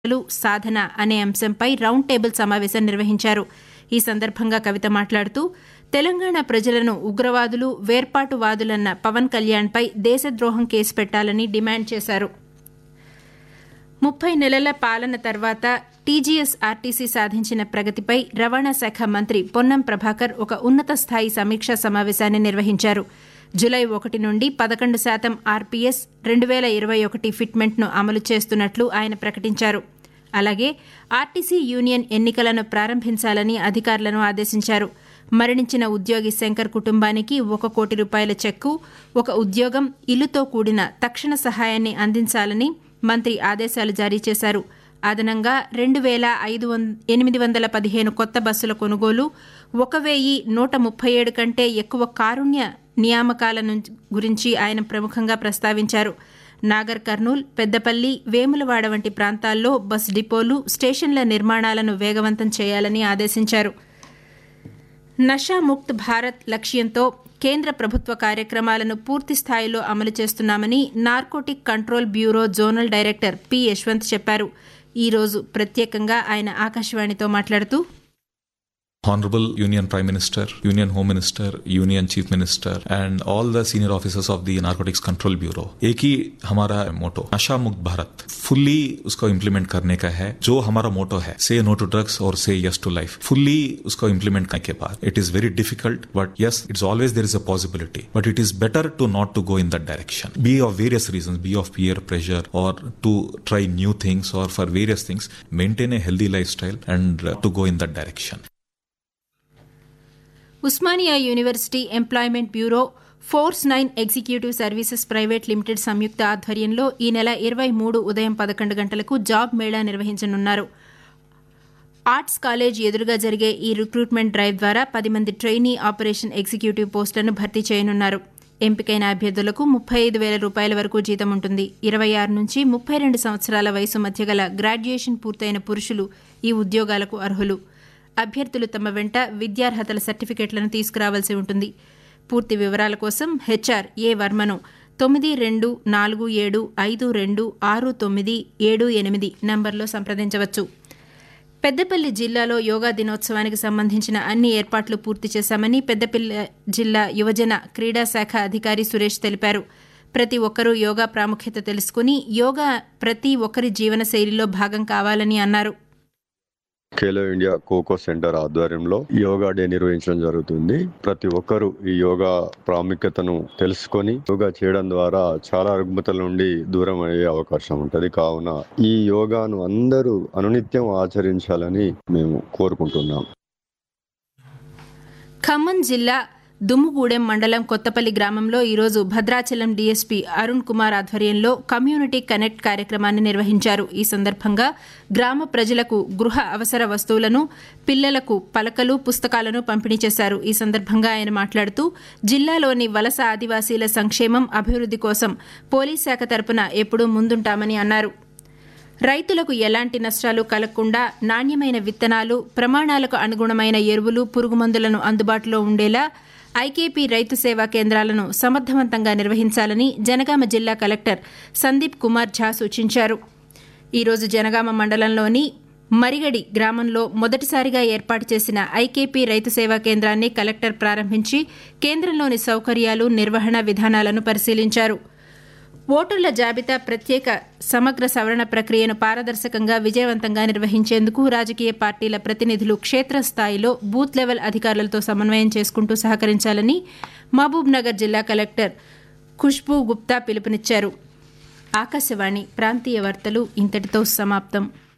లు సాధన అనే అంశంపై రౌండ్ టేబుల్ సమావేశం నిర్వహించారు ఈ సందర్భంగా కవిత మాట్లాడుతూ తెలంగాణ ప్రజలను ఉగ్రవాదులు వేర్పాటువాదులన్న పవన్ కళ్యాణ్పై దేశద్రోహం కేసు పెట్టాలని డిమాండ్ చేశారు ముప్పై నెలల పాలన తర్వాత టీజీఎస్ ఆర్టీసీ సాధించిన ప్రగతిపై రవాణా శాఖ మంత్రి పొన్నం ప్రభాకర్ ఒక ఉన్నత స్థాయి సమీక్షా సమావేశాన్ని నిర్వహించారు జులై ఒకటి నుండి పదకొండు శాతం ఆర్పీఎస్ రెండు వేల ఇరవై ఒకటి ఫిట్మెంట్ను అమలు చేస్తున్నట్లు ఆయన ప్రకటించారు అలాగే ఆర్టీసీ యూనియన్ ఎన్నికలను ప్రారంభించాలని అధికారులను ఆదేశించారు మరణించిన ఉద్యోగి శంకర్ కుటుంబానికి ఒక కోటి రూపాయల చెక్కు ఒక ఉద్యోగం ఇల్లుతో కూడిన తక్షణ సహాయాన్ని అందించాలని మంత్రి ఆదేశాలు జారీ చేశారు అదనంగా రెండు వేల ఐదు ఎనిమిది వందల పదిహేను కొత్త బస్సుల కొనుగోలు ఒక వెయ్యి నూట ముప్పై ఏడు కంటే ఎక్కువ కారుణ్య నియామకాల గురించి ఆయన ప్రముఖంగా ప్రస్తావించారు నాగర్ కర్నూల్ పెద్దపల్లి వేములవాడ వంటి ప్రాంతాల్లో బస్ డిపోలు స్టేషన్ల నిర్మాణాలను వేగవంతం చేయాలని ఆదేశించారు నషాముక్త్ భారత్ లక్ష్యంతో కేంద్ర ప్రభుత్వ కార్యక్రమాలను పూర్తి స్థాయిలో అమలు చేస్తున్నామని narcotic control bureau zonal director P Yashwant చెప్పారు ఈ రోజు ప్రత్యేకంగా ఆయన ఆకాశవాణితో మాట్లాడుతూ Honorable Union Prime Minister, Union Home Minister, Union Chief Minister, and all the senior officers of the Narcotics Control Bureau. एक ही हमारा मोटो नशा मुक्त भारत फुल्ली उसको इम्प्लीमेंट करने का है जो हमारा मोटो है से नो टू ड्रग्स और से यस टू लाइफ फुल्ली उसको इम्प्लीमेंट करने के बाद it is very difficult but yes it's always there is a possibility but it is better to not to go in that direction be of various reason be of peer pressure or to try new things or for various things maintain a healthy lifestyle and uh, to go in that direction Osmania university employment bureau force nine executive services private limited సంయుక్త ఆధ్వర్యంలో ఈ నెల ఇరవై మూడు ఉదయం పదకొండు గంటలకు job Mela నిర్వహించనున్నారు ఆర్ట్స్ కాలేజ్ ఎదురుగా జరిగే ఈ రిక్రూట్మెంట్ డ్రైవ్ ద్వారా పది మంది ట్రైనీ ఆపరేషన్ ఎగ్జిక్యూటివ్ పోస్టులను భర్తీ చేయనున్నారు ఎంపికైన అభ్యర్థులకు ముప్పై ఐదు వేల రూపాయల వరకు జీతం ఉంటుంది ఇరవై ఆరు నుంచి ముప్పై రెండు సంవత్సరాల వయసు మధ్య గల గ్రాడ్యుయేషన్ పూర్తయిన పురుషులు ఈ ఉద్యోగాలకు అర్హులు అభ్యర్థులు తమ వెంట విద్యార్హతల సర్టిఫికెట్లను తీసుకురావాల్సి ఉంటుంది పూర్తి వివరాల కోసం హెచ్ఆర్ ఏ వర్మను తొమ్మిది రెండు నాలుగు ఏడు ఐదు రెండు ఆరు తొమ్మిది ఏడు ఎనిమిది నంబర్లో సంప్రదించవచ్చు పెద్దపల్లి జిల్లాలో యోగా దినోత్సవానికి సంబంధించిన అన్ని ఏర్పాట్లు పూర్తి చేశామని పెద్దపల్లి జిల్లా యువజన క్రీడా శాఖ అధికారి సురేష్ తెలిపారు ప్రతి ఒక్కరూ యోగా ప్రాముఖ్యత తెలుసుకుని యోగా ప్రతి ఒక్కరి జీవన శైలిలో భాగం కావాలని అన్నారు ఖేలో ఇండియా కోకో సెంటర్ ఆధ్వర్యంలో యోగా డే నిర్వహించడం జరుగుతుంది ప్రతి ఒక్కరూ ఈ యోగా ప్రాముఖ్యతను తెలుసుకొని యోగా చేయడం ద్వారా చాలా రుగ్మతల నుండి దూరం అయ్యే అవకాశం ఉంటది కావున ఈ యోగాను అందరూ అనునిత్యం ఆచరించాలని మేము కోరుకుంటున్నాం ఖమ్మం జిల్లా దుమ్ముగూడెం మండలం కొత్తపల్లి గ్రామంలో ఈరోజు భద్రాచలం డీఎస్పీ అరుణ్ కుమార్ ఆధ్వర్యంలో కమ్యూనిటీ కనెక్ట్ కార్యక్రమాన్ని నిర్వహించారు ఈ సందర్భంగా గ్రామ ప్రజలకు గృహ అవసర వస్తువులను పిల్లలకు పలకలు పుస్తకాలను పంపిణీ చేశారు ఈ సందర్భంగా ఆయన మాట్లాడుతూ జిల్లాలోని వలస ఆదివాసీల సంక్షేమం అభివృద్ది కోసం పోలీస్ శాఖ తరపున ఎప్పుడూ ముందుంటామని అన్నారు రైతులకు ఎలాంటి నష్టాలు కలగకుండా నాణ్యమైన విత్తనాలు ప్రమాణాలకు అనుగుణమైన ఎరువులు పురుగుమందులను అందుబాటులో ఉండేలా ఐకేపీ రైతు సేవా కేంద్రాలను సమర్థవంతంగా నిర్వహించాలని జనగామ జిల్లా కలెక్టర్ సందీప్ కుమార్ ఝా సూచించారు ఈరోజు జనగామ మండలంలోని మరిగడి గ్రామంలో మొదటిసారిగా ఏర్పాటు చేసిన ఐకేపీ రైతు సేవా కేంద్రాన్ని కలెక్టర్ ప్రారంభించి కేంద్రంలోని సౌకర్యాలు నిర్వహణ విధానాలను పరిశీలించారు ఓటర్ల జాబితా ప్రత్యేక సమగ్ర సవరణ ప్రక్రియను పారదర్శకంగా విజయవంతంగా నిర్వహించేందుకు రాజకీయ పార్టీల ప్రతినిధులు క్షేత్రస్థాయిలో బూత్ లెవెల్ అధికారులతో సమన్వయం చేసుకుంటూ సహకరించాలని మహబూబ్ నగర్ జిల్లా కలెక్టర్ ఖుష్బూ గుప్తా పిలుపునిచ్చారు ఆకాశవాణి ప్రాంతీయ వార్తలు ఇంతటితో సమాప్తం